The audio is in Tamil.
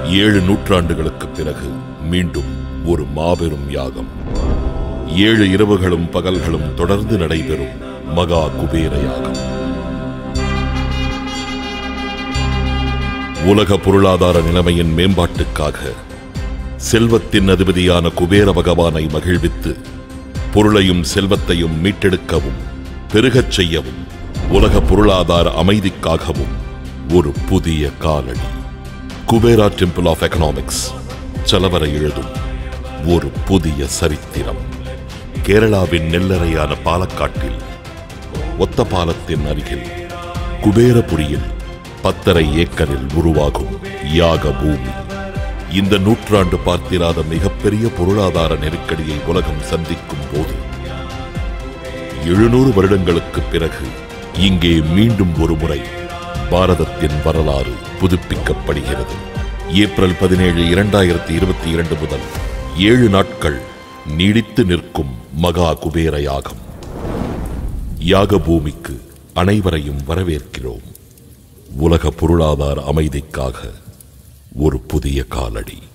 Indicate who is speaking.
Speaker 1: ஏழு நூற்றாண்டுகளுக்குப் பிறகு மீண்டும் ஒரு மாபெரும் யாகம் ஏழு இரவுகளும் பகல்களும் தொடர்ந்து நடைபெறும் மகா குபேர யாகம் உலக பொருளாதார நிலைமையின் மேம்பாட்டுக்காக செல்வத்தின் அதிபதியான குபேர பகவானை மகிழ்வித்து பொருளையும் செல்வத்தையும் மீட்டெடுக்கவும் பெருகச் செய்யவும் உலக பொருளாதார அமைதிக்காகவும் ஒரு புதிய காலடி குபேரா டெம்பிள் ஆஃப் எக்கனாமிக்ஸ் செலவரை எழுதும் ஒரு புதிய சரித்திரம் கேரளாவின் நெல்லறையான பாலக்காட்டில் ஒத்த பாலத்தின் அருகில் குபேரபுரியில் பத்தரை ஏக்கரில் உருவாகும் யாக பூமி இந்த நூற்றாண்டு பார்த்திராத மிகப்பெரிய பொருளாதார நெருக்கடியை உலகம் சந்திக்கும் போது எழுநூறு வருடங்களுக்குப் பிறகு இங்கே மீண்டும் ஒரு முறை பாரதத்தின் வரலாறு புதுப்பிக்கப்படுகிறது ஏப்ரல் பதினேழு இரண்டாயிரத்தி இருபத்தி இரண்டு முதல் ஏழு நாட்கள் நீடித்து நிற்கும் மகா குபேர யாகம் யாக பூமிக்கு அனைவரையும் வரவேற்கிறோம் உலக பொருளாதார அமைதிக்காக ஒரு புதிய காலடி